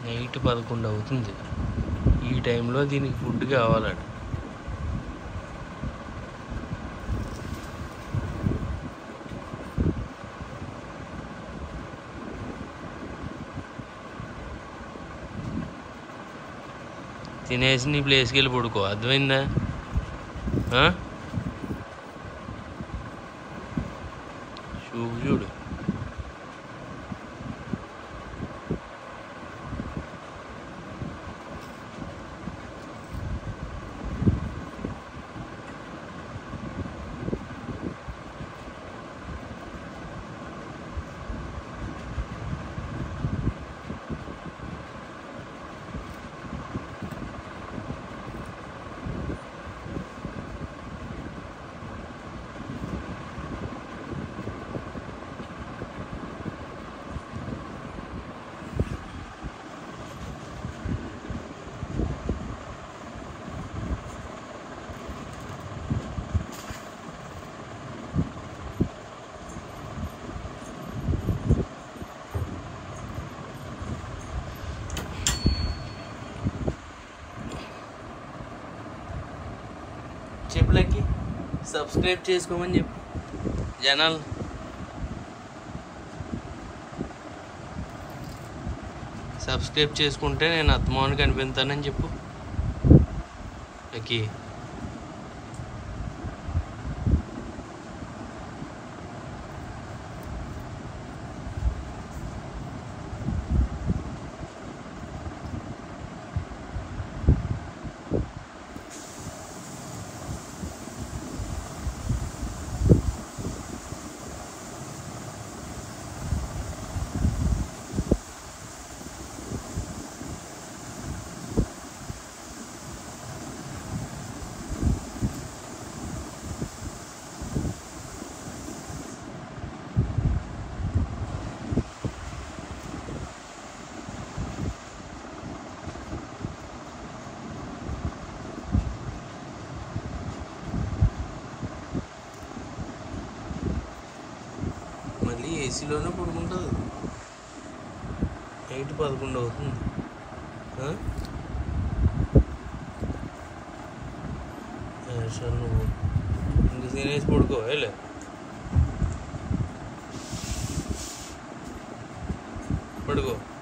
Night పదకొండు అవుతుంది ఈ టైంలో దీనికి ఫుడ్ కావాలట తినేసి నీ ప్లేస్కి వెళ్ళి పడుకో అర్థమైందా ఆ? చూపు చూడు చెప్పులకి సబ్స్క్రైబ్ చేసుకోమని చెప్పు జనాలు సబ్స్క్రైబ్ చేసుకుంటే నేను అత్తమాను కనిపిస్తానని చెప్పు లక్కీ మళ్ళీ ఏసీలోనే పడుకుంటుంది నైట్ పదకొండు అవుతుంది ఆ? ఏ, సరే నువ్వు ఇంక తినేసి పడుకో వెళ్ళే పడుకో